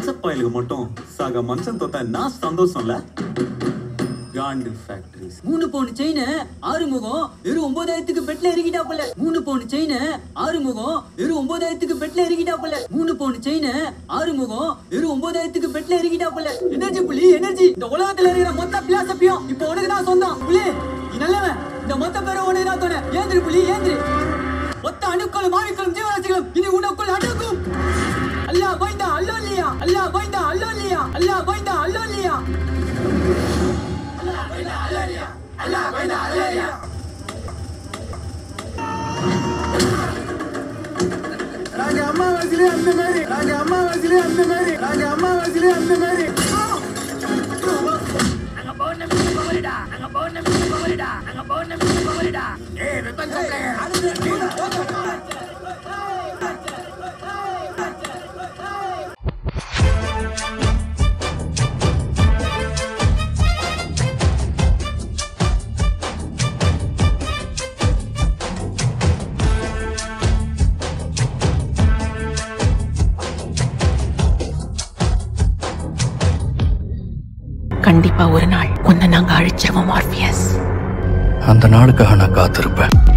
பயலுக்கு மட்டும் சாக மனுஷன் தொத்தா நான் சந்தோஷம்ல காண்டு ஃபேக்டரிஸ் மூணு பவுன் செயின் ஆறுமுகம் வெறும் ஒன்பதாயிரத்துக்கு பெட்ல இறக்கிட்டாப்புல மூணு பவுன் செயின் ஆறுமுகம் வெறும் ஒன்பதாயிரத்துக்கு பெட்ல இறக்கிட்டாப்புல மூணு பவுன் செயின் ஆறுமுகம் வெறும் ஒன்பதாயிரத்துக்கு பெட்ல இறக்கிட்டாப்புல எனர்ஜி புலி எனர்ஜி இந்த உலகத்துல இருக்கிற மொத்த பிளாசப்பியும் இப்போ உனக்கு தான் சொந்தம் புலி நீ நல்லவன் இந்த மொத்த பேரும் உனக்கு தான் தோண ஏந்திரு புலி ஏந்திரு மொத்த அணுக்களும் ஆவிக்களும் ஜீவராசிகளும் இனி உனக்குள் அடங்கும் அல்லாஹ் வைந்தா அல்லோ இல்லையா அல்லாஹ் வைந்தா அல்லோ இல்லையா அல்லாஹ் வைந்தா அல்லோ இல்லையா நாங்க அம்மா வயசுலயே அந்த மாதிரி நாங்க அம்மா வயசுலயே அந்த மாதிரி நாங்க அம்மா வயசுலயே அந்த மாதிரி கண்டிப்பா ஒரு நாள் உன்னை நாங்க அழிச்சிருவோம் ஆர்பியஸ் அந்த நாளுக்காக நான் காத்திருப்பேன்